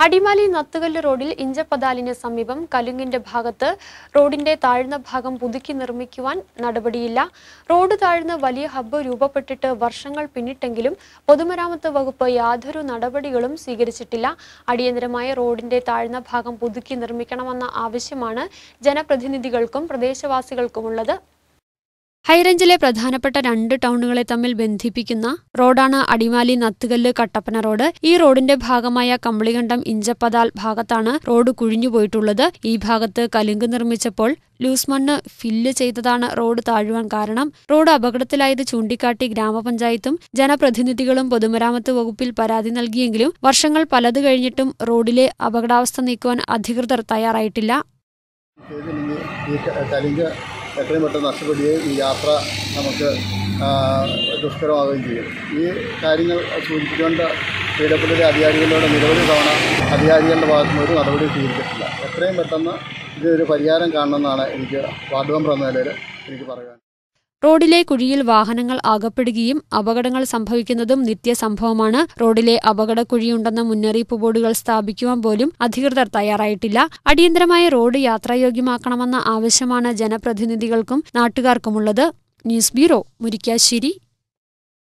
അടിമാലി നത്തുകല്ല് റോഡിൽ ഇഞ്ചപ്പതാലിന് സമീപം കലുങ്ങിന്റെ ഭാഗത്ത് റോഡിന്റെ താഴ്ന്ന ഭാഗം പുതുക്കി നിർമ്മിക്കുവാൻ നടപടിയില്ല റോഡ് താഴ്ന്ന് വലിയ ഹബ്ബ് രൂപപ്പെട്ടിട്ട് വർഷങ്ങൾ പിന്നിട്ടെങ്കിലും പൊതുമരാമത്ത് വകുപ്പ് യാതൊരു നടപടികളും സ്വീകരിച്ചിട്ടില്ല അടിയന്തരമായ റോഡിന്റെ താഴ്ന്ന ഭാഗം പുതുക്കി നിർമ്മിക്കണമെന്ന ആവശ്യമാണ് ജനപ്രതിനിധികൾക്കും പ്രദേശവാസികൾക്കുമുള്ളത് ഹൈറേഞ്ചിലെ പ്രധാനപ്പെട്ട രണ്ട് ടൗണുകളെ തമ്മിൽ ബന്ധിപ്പിക്കുന്ന റോഡാണ് അടിമാലി നത്തുകല്ല് കട്ടപ്പന റോഡ് ഈ റോഡിന്റെ ഭാഗമായ കമ്പളികണ്ടം ഇഞ്ചപ്പതാൽ ഭാഗത്താണ് റോഡ് കുഴിഞ്ഞുപോയിട്ടുള്ളത് ഈ ഭാഗത്ത് കലുങ്ക് നിർമ്മിച്ചപ്പോൾ ലൂസ് മണ്ണ് ഫില്ല് ചെയ്തതാണ് റോഡ് താഴുവാൻ കാരണം റോഡ് അപകടത്തിലായത് ചൂണ്ടിക്കാട്ടി ഗ്രാമപഞ്ചായത്തും ജനപ്രതിനിധികളും പൊതുമരാമത്ത് വകുപ്പിൽ പരാതി നൽകിയെങ്കിലും വർഷങ്ങൾ പലത് കഴിഞ്ഞിട്ടും റോഡിലെ അപകടാവസ്ഥ നീക്കുവാൻ അധികൃതർ തയ്യാറായിട്ടില്ല ചെയ്തില്ലെങ്കിൽ ഈ ക- കലിങ്ക് എത്രയും പെട്ടെന്ന് നഷ്ടപ്പെടുകയും ഈ യാത്ര നമുക്ക് ആ, ദുഷ്കരമാവുകയും ചെയ്യും ഈ കാര്യങ്ങൾ സൂചിപ്പിച്ചുകൊണ്ട് പി ഡബ്ല്യു ഡി അധികാരികളോട് നിരവധി തവണ അധികാരികളുടെ ഭാഗത്തു നിന്ന് ഒരു നടപടി സ്വീകരിച്ചിട്ടില്ല എത്രയും പെട്ടെന്ന് ഇതൊരു പരിഹാരം കാണണമെന്നാണ് എനിക്ക് വാർഡ് മെമ്പർ എന്ന നിലയിൽ എനിക്ക് പറയാൻ റോഡിലെ കുഴിയിൽ വാഹനങ്ങൾ അകപ്പെടുകയും അപകടങ്ങൾ സംഭവിക്കുന്നതും നിത്യസംഭവമാണ് റോഡിലെ അപകടക്കുഴിയുണ്ടെന്ന മുന്നറിയിപ്പ് ബോർഡുകൾ സ്ഥാപിക്കുവാൻ പോലും അധികൃതർ തയ്യാറായിട്ടില്ല അടിയന്തരമായ റോഡ് യാത്രായോഗ്യമാക്കണമെന്ന ആവശ്യമാണ് ജനപ്രതിനിധികൾക്കും നാട്ടുകാർക്കുമുള്ളത് ന്യൂസ് ബ്യൂറോ മുരിക്കാശ്ശേരി